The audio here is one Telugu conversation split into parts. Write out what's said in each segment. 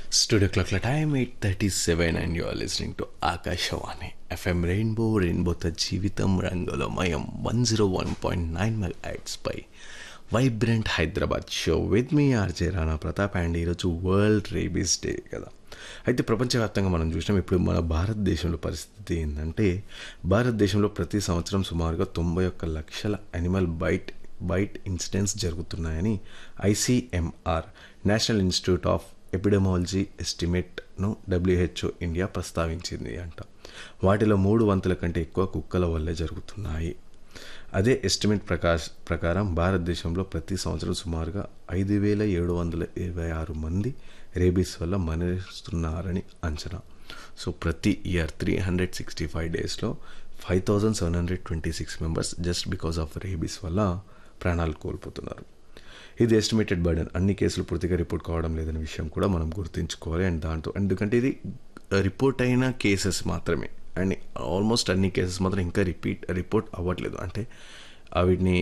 Studio clock time 8:37 and you are listening to Akashawani FM Rainbow Rainbowతో జీవితం రంగులమయం one zero one point nine megahertz పై వైబ్రెంట్ హైదరాబాద్ షో విత్ మీ ఆర్జే రాణా ప్రతాప్ అండ్ ఈరోజు వరల్డ్ రేబీస్ డే కదా అయితే ప్రపంచవ్యాప్తంగా మనం చూసినాం ఇప్పుడు మన భారతదేశంలో పరిస్థితి ఏంటంటే భారతదేశంలో ప్రతి సంవత్సరం సుమారుగా తొంభై ఒక్క లక్షల అనిమల్ బైట్ బైట్ ఇన్సిడెంట్స్ జరుగుతున్నాయని ICMR national institute of epidemiology ఎస్టిమేట్ను డబ్ల్యూహెచ్ఓ ఇండియా ప్రస్తావించింది అంట వాటిలో మూడు వంతుల కంటే ఎక్కువ కుక్కల వల్లే జరుగుతున్నాయి అదే ఎస్టిమేట్ ప్రకాశ్ ప్రకారం భారతదేశంలో ప్రతి సంవత్సరం సుమారుగా ఐదు వేల ఏడు వందల ఇరవై ఆరు మంది రేబీస్ వల్ల మరణిస్తున్నారని అంచనా సో ప్రతి year three hundred sixty five డేస్లో five thousand seven hundred twenty six members just because of rabies వల్ల ప్రాణాలు కోల్పోతున్నారు ఇది ఎస్టిమేటెడ్ బర్డెన్ అన్ని కేసులు పూర్తిగా రిపోర్ట్ కావడం లేదనే విషయం కూడా మనం గుర్తుంచుకోవాలి అండ్ దాంతో ఎందుకంటే ఇది రిపోర్ట్ అయిన కేసెస్ మాత్రమే అండ్ ఆల్మోస్ట్ అన్ని కేసెస్ మాత్రం ఇంకా రిపీట్ రిపోర్ట్ అవ్వట్లేదు అంటే వీటిని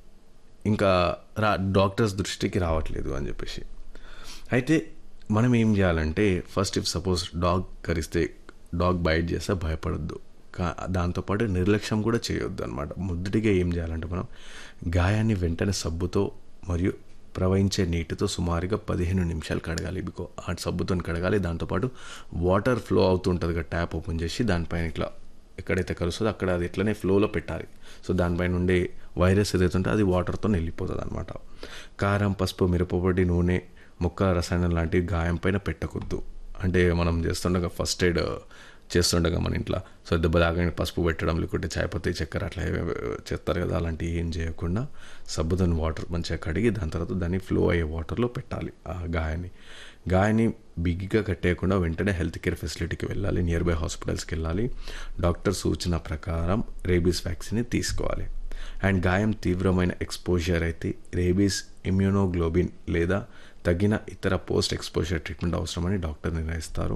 ఇంకా రా డాక్టర్స్ దృష్టికి రావట్లేదు అని చెప్పేసి అయితే మనం ఏం చేయాలంటే ఫస్ట్ ఇఫ్ సపోజ్ డాగ్ కరిస్తే డాగ్ బైట్ చేస్తే భయపడొద్దు కా దాంతోపాటు నిర్లక్ష్యం కూడా చేయొద్దు అనమాట మొదటిగా ఏం చేయాలంటే మనం గాయాన్ని వెంటనే సబ్బుతో మరియు ప్రవహించే నీటితో సుమారుగా పదిహేను నిమిషాలు కడగాలి బికో ఆ సబ్బుతో కడగాలి దాంతోపాటు వాటర్ ఫ్లో అవుతుంటుంది కదా ట్యాప్ ఓపెన్ చేసి దానిపైన ఇట్లా ఎక్కడైతే కలుస్తుందో అక్కడ అది ఎట్లనే ఫ్లోలో పెట్టాలి సో దానిపైన ఉండే వైరస్ ఏదైతే ఉంటే అది వాటర్తో వెళ్ళిపోతుంది అనమాట కారం పసుపు మిరపపొడి నూనె మొక్కల రసాయనం లాంటివి గాయం పైన పెట్టకూడదు అంటే మనం చేస్తుండగా ఫస్ట్ ఎయిడ్ చేస్తుండగా మన ఇంట్లో సో దెబ్బ తాగని పసుపు పెట్టడం లేకుంటే చాయపత్తి చక్కెర అట్లా చేస్తారు కదా అలాంటివి ఏం చేయకుండా సబ్బుదని వాటర్ మంచిగా కడిగి దాని తర్వాత దాన్ని ఫ్లో అయ్యే వాటర్లో పెట్టాలి ఆ గాయాన్ని గాయాన్ని బిగ్గిగా కట్టేయకుండా వెంటనే హెల్త్ కేర్ ఫెసిలిటీకి వెళ్ళాలి నియర్ బై హాస్పిటల్స్కి వెళ్ళాలి డాక్టర్ సూచన ప్రకారం రేబీస్ వ్యాక్సిన్ తీసుకోవాలి అండ్ గాయం తీవ్రమైన ఎక్స్పోజర్ అయితే రేబీస్ ఇమ్యూనోగ్లోబిన్ లేదా తగిన ఇతర పోస్ట్ ఎక్స్పోజర్ ట్రీట్మెంట్ అవసరమని డాక్టర్ నిర్ణయిస్తారు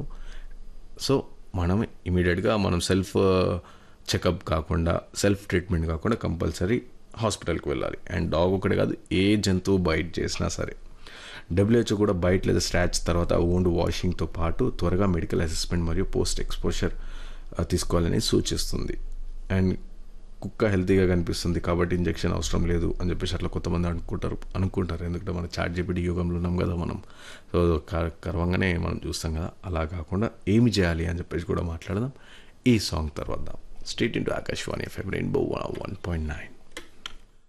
సో మనం ఇమీడియట్గా మనం సెల్ఫ్ చెకప్ కాకుండా సెల్ఫ్ ట్రీట్మెంట్ కాకుండా కంపల్సరీ హాస్పిటల్కి వెళ్ళాలి అండ్ డాగ్ ఒకటి కాదు ఏ జంతువు బైట్ చేసినా సరే డబ్ల్యూహెచ్ఓ కూడా బైట్ లేదా స్ట్రాచ్ తర్వాత ఓండ్ వాషింగ్తో పాటు త్వరగా మెడికల్ అసెస్మెంట్ మరియు పోస్ట్ ఎక్స్పోజర్ తీసుకోవాలని సూచిస్తుంది అండ్ కుక్క హెల్తీగా కనిపిస్తుంది కాబట్టి ఇంజెక్షన్ అవసరం లేదు అని చెప్పేసి అట్లా కొంతమంది అనుకుంటారు అనుకుంటారు ఎందుకంటే మన చాట్ జీపీటీ యుగంలో ఉన్నాం కదా మనం సో కర్వంగానే మనం చూస్తాం కదా అలా కాకుండా ఏమి చేయాలి అని చెప్పేసి కూడా మాట్లాడదాం ఈ సాంగ్ తర్వాత straight into Akashvani FM rainbow one point nine